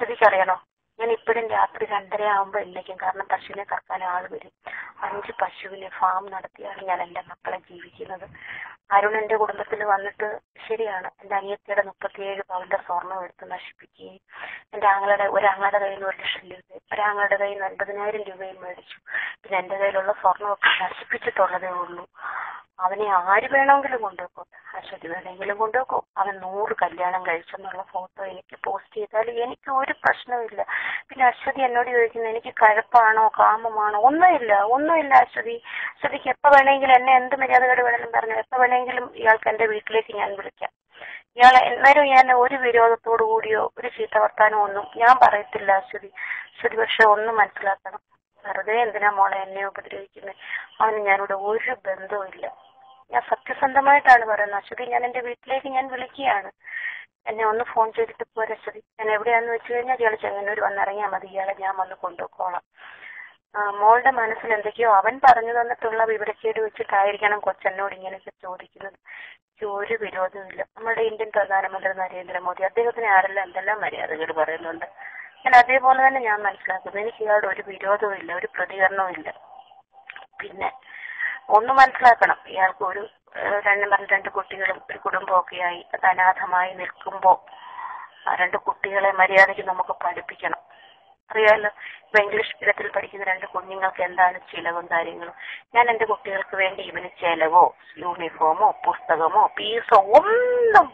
സ്ഥിതിക്കറിയണോ ഞാൻ ഇപ്പോഴും രാത്രി രണ്ടര ആകുമ്പോൾ എഴുന്നേക്കും കാരണം പശുവിനെ കറക്കാൻ ആൾ വരും അഞ്ച് പശുവിനെ ഫാം നടത്തിയാണ് ഞാൻ എൻ്റെ മക്കളെ ജീവിക്കുന്നത് അരുൺ എൻ്റെ കുടുംബത്തിൽ വന്നിട്ട് ശരിയാണ് എൻ്റെ അനിയത്തിയുടെ മുപ്പത്തിയേഴ് പവന്റെ സ്വർണം എടുത്ത് നശിപ്പിക്കുകയും എൻ്റെ ആങ്ങളുടെ ഒരാങ്ങളുടെ കയ്യിൽ നിന്ന് ഒരു ലക്ഷം രൂപ ഒരാങ്ങളുടെ കയ്യിൽ നിന്ന് അൻപതിനായിരം രൂപയും മേടിച്ചു പിന്നെ എൻ്റെ കയ്യിലുള്ള സ്വർണ്ണമൊക്കെ നശിപ്പിച്ചിട്ടുള്ളതേ ഉള്ളൂ അവനെ ആര് വേണമെങ്കിലും കൊണ്ടുപോകും അശ്വതി വേണമെങ്കിലും കൊണ്ടുപോകും അവൻ നൂറ് കല്യാണം കഴിച്ചെന്നുള്ള ഫോട്ടോ എനിക്ക് പോസ്റ്റ് ചെയ്താൽ എനിക്ക് ഒരു പ്രശ്നവുമില്ല പിന്നെ അശ്വതി എന്നോട് ചോദിക്കുന്നത് എനിക്ക് കഴപ്പാണോ കാമമാണോ ഒന്നുമില്ല ഒന്നുമില്ല അശ്വതി അശ്വതിക്ക് എപ്പോ വേണമെങ്കിലും എന്നെ എന്ത് മര്യാദകേട് വേണമെങ്കിലും പറഞ്ഞു എപ്പോ വേണമെങ്കിലും ഇയാൾക്ക് എന്റെ വീട്ടിലേക്ക് ഞാൻ വിളിക്കാം ഇയാളെ എന്നാലും ഞാൻ ഒരു വിരോധത്തോടു കൂടിയോ ഒരു ചീത്ത വർത്താനോ ഒന്നും ഞാൻ പറയത്തില്ല അശ്വതി അശ്വതി പക്ഷെ ഒന്ന് മനസ്സിലാക്കണം വെറുതെ എന്തിനാ മോളെ എന്നെ ഉപദ്രവിക്കുന്നത് അവന് ഞാനിവിടെ ഒരു ബന്ധവും ഇല്ല ഞാൻ സത്യസന്ധമായിട്ടാണ് പറയുന്നത് അശ്വതി ഞാൻ എന്റെ വീട്ടിലേക്ക് ഞാൻ വിളിക്കുകയാണ് എന്നെ ഒന്ന് ഫോൺ ചെയ്തിട്ട് പോരെ അശ്വതി ഞാൻ എവിടെയാന്ന് വെച്ച് കഴിഞ്ഞാൽ ഇയാൾ ചെങ്ങന്നൂർ വന്നിറങ്ങിയാൽ മതി ഇയാളെ ഞാൻ വന്ന് കൊണ്ടുപോയിക്കോളാം ആ, മോളുടെ മനസ്സിൽ എന്തൊക്കെയോ അവൻ പറഞ്ഞു തന്നിട്ടുള്ള വിവരക്കേട് വെച്ചിട്ടായിരിക്കണം കൊച്ചെന്നോട് ഇങ്ങനെയൊക്കെ ചോദിക്കുന്നത് എനിക്ക് ഒരു വിരോധമില്ല നമ്മുടെ ഇന്ത്യൻ പ്രധാനമന്ത്രി നരേന്ദ്രമോദി അദ്ദേഹത്തിന് ആരെല്ലാം എന്തെല്ലാം മര്യാദകൾ പറയുന്നുണ്ട് ഞാൻ അതേപോലെ തന്നെ ഞാൻ മനസ്സിലാക്കുന്നു എനിക്ക് ഇയാളുടെ ഒരു വിരോധവും ഇല്ല ഒരു പ്രതികരണവും ഇല്ല പിന്നെ ഒന്ന് മനസ്സിലാക്കണം ഇയാൾക്ക് ഒരു ഏഹ്, രണ്ട് പറഞ്ഞ രണ്ട് കുട്ടികളും ഒരു കുടുംബമൊക്കെയായി അത് അനാഥമായി നിൽക്കുമ്പോൾ ആ രണ്ട് കുട്ടികളെ മര്യാദയ്ക്ക് നമുക്ക് പഠിപ്പിക്കണം അറിയാലോ ഇപ്പൊ ഇംഗ്ലീഷ് മീഡിയത്തിൽ പഠിക്കുന്ന രണ്ട് കുഞ്ഞുങ്ങൾക്ക് എന്താണ് ചിലവും കാര്യങ്ങളും ഞാൻ എന്റെ കുട്ടികൾക്ക് വേണ്ടി ഇവന് ചെലവോ യൂണിഫോമോ പുസ്തകമോ ഫീസോ ഒന്നും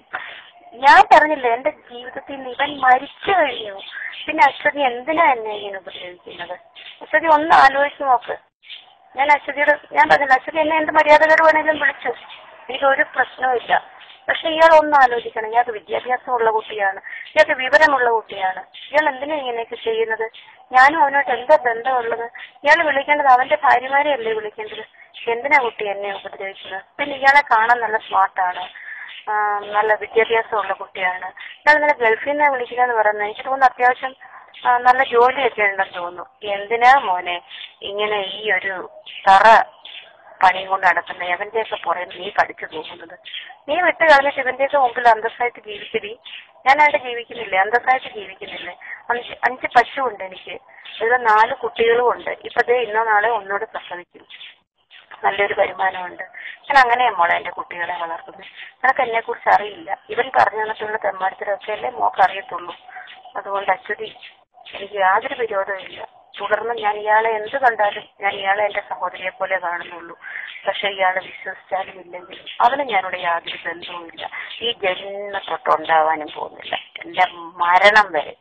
ഞാൻ പറഞ്ഞില്ല എന്റെ ജീവിതത്തിൽ നിന്ന് ഇവൻ മരിച്ചു കഴിഞ്ഞു പിന്നെ അശ്വതി എന്തിനാ എന്നെ ഇങ്ങനെ ഉപദ്രവിക്കുന്നത് അശ്വതി ഒന്ന് ആലോചിച്ച് നോക്ക് ഞാൻ അശ്വതിയോട് ഞാൻ പറഞ്ഞില്ല അശ്വതി എന്നെ എന്ത് മര്യാദകേട് വേണേലും വിളിച്ചു എനിക്ക് ഒരു പ്രശ്നവുമില്ല പക്ഷെ ഇയാൾ ഒന്ന് ആലോചിക്കണം ഇയാൾക്ക് വിദ്യാഭ്യാസമുള്ള കുട്ടിയാണ് ഇയാൾക്ക് വിവരമുള്ള കുട്ടിയാണ് ഇയാൾ എന്തിനാ ഇങ്ങനെയൊക്കെ ചെയ്യുന്നത് ഞാനും അവനോട്ട് എന്താ ബന്ധമുള്ളത് ഇയാൾ വിളിക്കേണ്ടത് അവന്റെ ഭാര്യമാരെ അല്ലേ വിളിക്കേണ്ടത് എന്തിനാ കുട്ടി എന്നെ ഉപദ്രവിക്കുന്നത് പിന്നെ ഇയാളെ കാണാൻ നല്ല സ്മാർട്ടാണ് ആ, നല്ല വിദ്യാഭ്യാസമുള്ള കുട്ടിയാണ് ഇയാൾ ഇന്നലെ ഗൾഫിൽ നിന്നാണ് വിളിക്കുന്നതെന്ന് പറയുന്നത് എനിക്ക് തോന്നുന്നു അത്യാവശ്യം ആ, നല്ല ജോലിയൊക്കെ ഉണ്ടെന്ന് തോന്നുന്നു എന്തിനാ മോനെ ഇങ്ങനെ ഈ ഒരു തറ പണിയും കൊണ്ട് നടക്കുന്ന എവന്റെയൊക്കെ പുറകെ നീ പഠിച്ചു പോകുന്നത് നീ വിട്ട് കളഞ്ഞിട്ട് ഇവന്റെയൊക്കെ മുമ്പിൽ അന്തസ്സായിട്ട് ജീവിക്കടി ഞാനായിട്ട് ജീവിക്കുന്നില്ലേ അന്തസ്സായിട്ട് ജീവിക്കുന്നില്ലേ അഞ്ച് അഞ്ച് പശു ഉണ്ട് എനിക്ക് ഇതിൽ നാല് കുട്ടികളും ഉണ്ട് ഇപ്പൊ ദേ ഇന്നോ നാളെ ഒന്നുകൂടെ പ്രസവിക്കും നല്ലൊരു വരുമാനമുണ്ട് ഞാൻ അങ്ങനെയാ മോളെ എന്റെ കുട്ടികളെ വളർത്തുന്നത് നിനക്ക് എന്നെ കുറിച്ച് അറിയില്ല ഇവൻ പറഞ്ഞു തന്നിട്ടുള്ള തെമ്മാടത്തിലൊക്കെ അല്ലേ മോക്ക് അറിയത്തുള്ളൂ അതുകൊണ്ട് അശ്വതി എനിക്ക് യാതൊരു വിരോധവും ഇല്ല തുടർന്ന് ഞാൻ ഇയാളെ എന്ത് കണ്ടാലും ഞാൻ ഇയാളെ എന്റെ സഹോദരിയെ പോലെ കാണുന്നുള്ളൂ പക്ഷെ ഇയാളെ വിശ്വസിച്ചാലും ഇല്ലെങ്കിലും അവന് ഞാനിവിടെ യാതൊരു ബന്ധവുമില്ല ഈ ജന്മത്തൊട്ടുണ്ടാവാനും പോകുന്നില്ല എന്റെ മരണം വരെ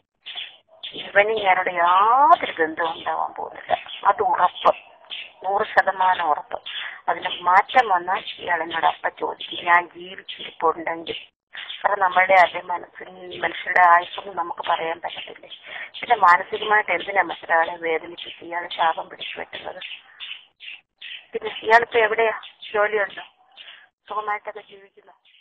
ഇവന് ഞാനിവിടെ യാതൊരു ബന്ധവും ഉണ്ടാവാൻ പോകുന്നില്ല അത് ഉറപ്പ് നൂറ് ശതമാനം ഉറപ്പ് അതിന് മാറ്റം വന്നാൽ ഇയാൾ എന്നോട് അപ്പ ചോദിക്കും ഞാൻ ജീവിച്ചിരിപ്പുണ്ടെങ്കിൽ കാരണം നമ്മളുടെ അതേ മനസ്സിൽ മനുഷ്യരുടെ ആയുസൊന്നും നമുക്ക് പറയാൻ പറ്റത്തില്ലേ പിന്നെ മാനസികമായിട്ട് എന്തിനാ മറ്റൊരാളെ വേദനിപ്പിച്ച് ഇയാൾ ശാപം പിടിച്ചു പറ്റുന്നത് പിന്നെ ഇയാളിപ്പോ എവിടെയാ ജോലിയുണ്ടോ സുഖമായിട്ടൊക്കെ ജീവിക്കുന്നു